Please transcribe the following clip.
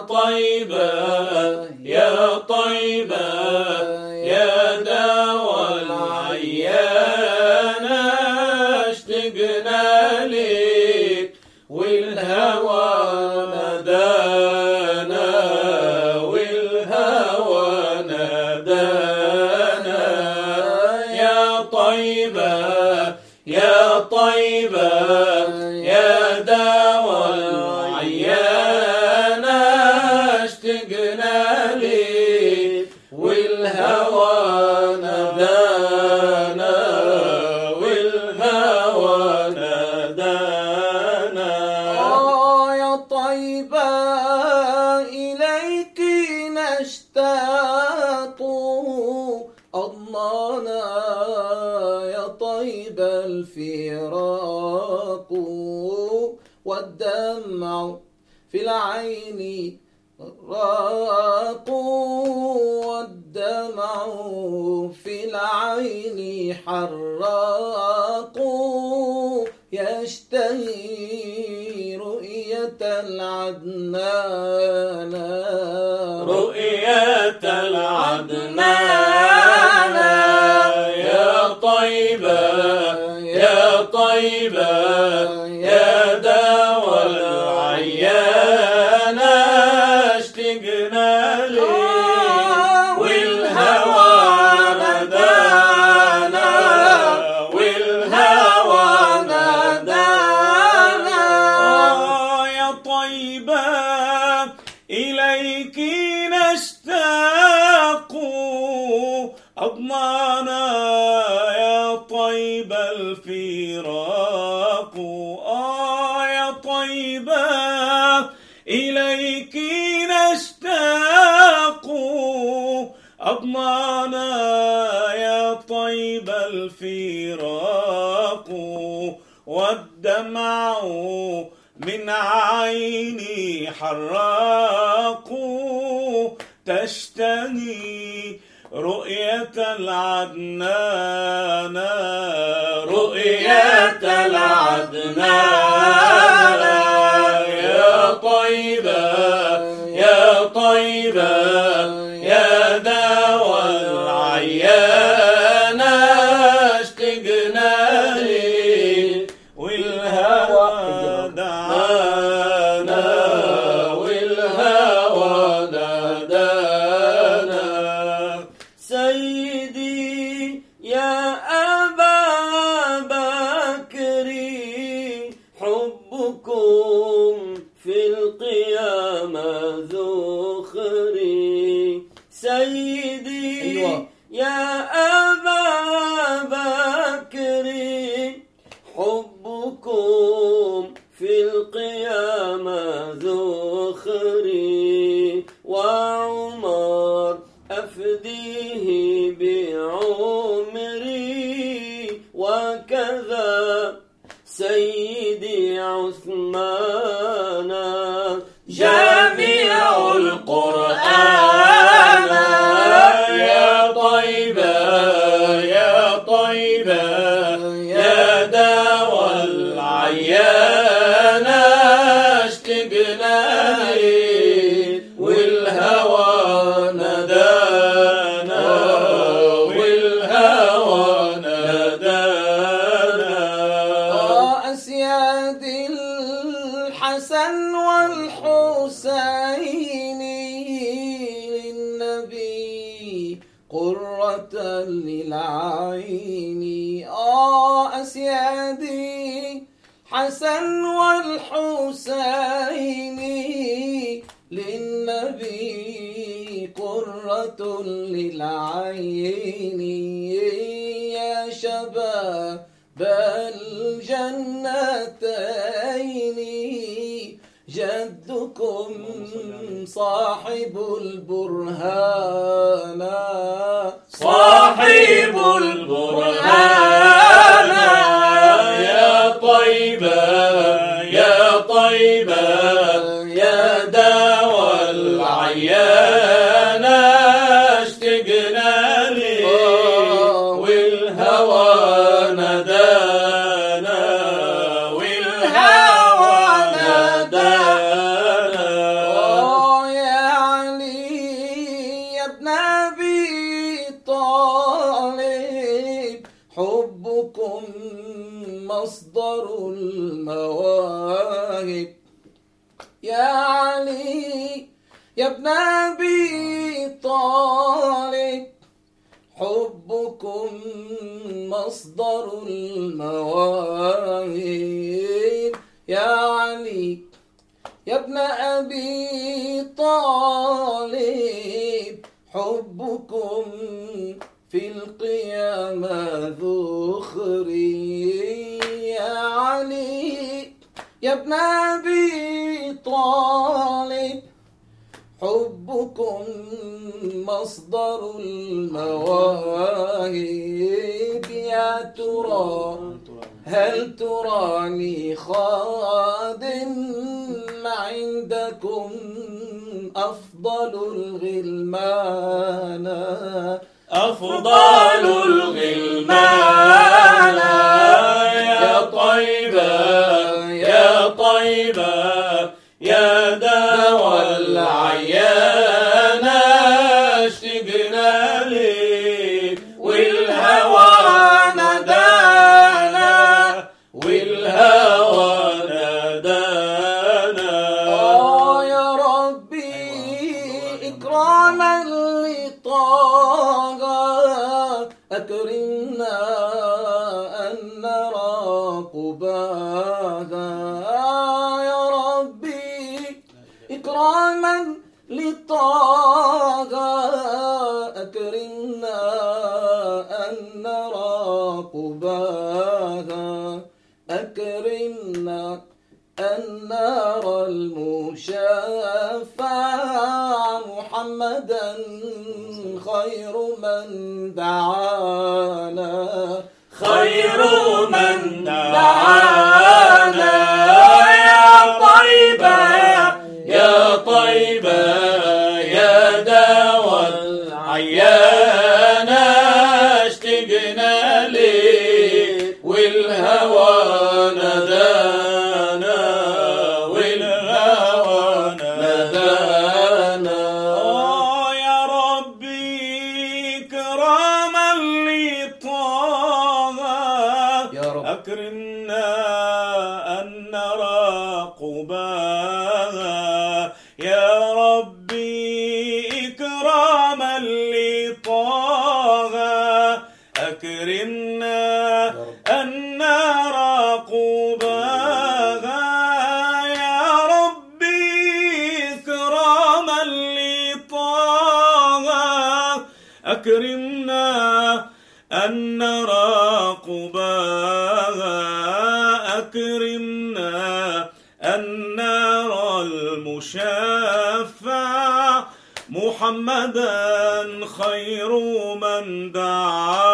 طيبة يا طيبة يا دوا العيان اشتقنا لك والهوى نادانا والهوى نادانا يا طيبة يا طيبة يا دوا العيان اشتقنا لك والهوى نادانا والهوى نادانا آه يا طيبة إليك نشتاق أضنانا يا طيبة الفراق والدمع في العين راق والدمع في العين حراق يشتهي رؤية العدنان رؤية العدنان يا طيبة يا طيبة يا دوا العيان اشتقنا لك والهوى نادانا والهوى نادانا آه يا طيبة إليك نشتاق أضمانا يا طيبة الفراق آه يا طيبة إليك نشتاق أضمانا يا طيبة الفراق والدمع من عيني حراق تشتهي رؤية العدنان رؤية العدنان يا طيبة يا طيبة يا دوا العيان اشتقنا لك والهوى دعانا والهوى نادانا سيدي يا أبا بكر حبكم في القيامة ذخري سيدي أيوة. يا أبا بكر حبكم في القيامة ذخري وعمر أفديه بعمري وكذا سيدي عثمان جامع القرآن يا طيبة يا طيبة يا دوا العيان اشتقنا لك والهوى نادانا والهوى نادانا أسياد الحسن والحسين للنبي قرة للعين آه أسيادي حسن والحسين للنبي قرة للعين يا شباب الجنتين جدكم صاحب البرهان صاحب البرهان يا طيبة يا طيبة يا دوا العيان اشتقنا لك والهوى نادانا والهوى نادانا علي يا ابن أبي طالب حبكم مصدر المواهب يا علي يا ابن أبي طالب حبكم في القيامة ذخري يا علي يا ابن أبي طالب حبكم مصدر المواهب يا ترى هل تراني خادم عندكم أفضل الغلمان أفضل الغلمان يا طيبة يا طيبة يا دوا العيان اشتقنا لك والهوى نادانا والهوى نادانا آه يا ربي إكراما لطه أكرمنا أن نرى قباها يا ربي إكراما لطه أكرمنا أن نرى قباها أكرمنا أن نرى المشفع محمدا خير من دعانا خير من دعانا يا طيبة يا طيبة يا دوا العيان اشتقنا لك والهوى ندانا والهوى ندانا آه يا ربي كراما لطه يا رب. أكرمنا أن نرى قباها يا ربي إكراما لطه أكرمنا أن نرى قباها يا ربي إكراما لطه أكرمنا أن نرى قباها أكرمنا أن نرى المشفع محمدا خير من دعا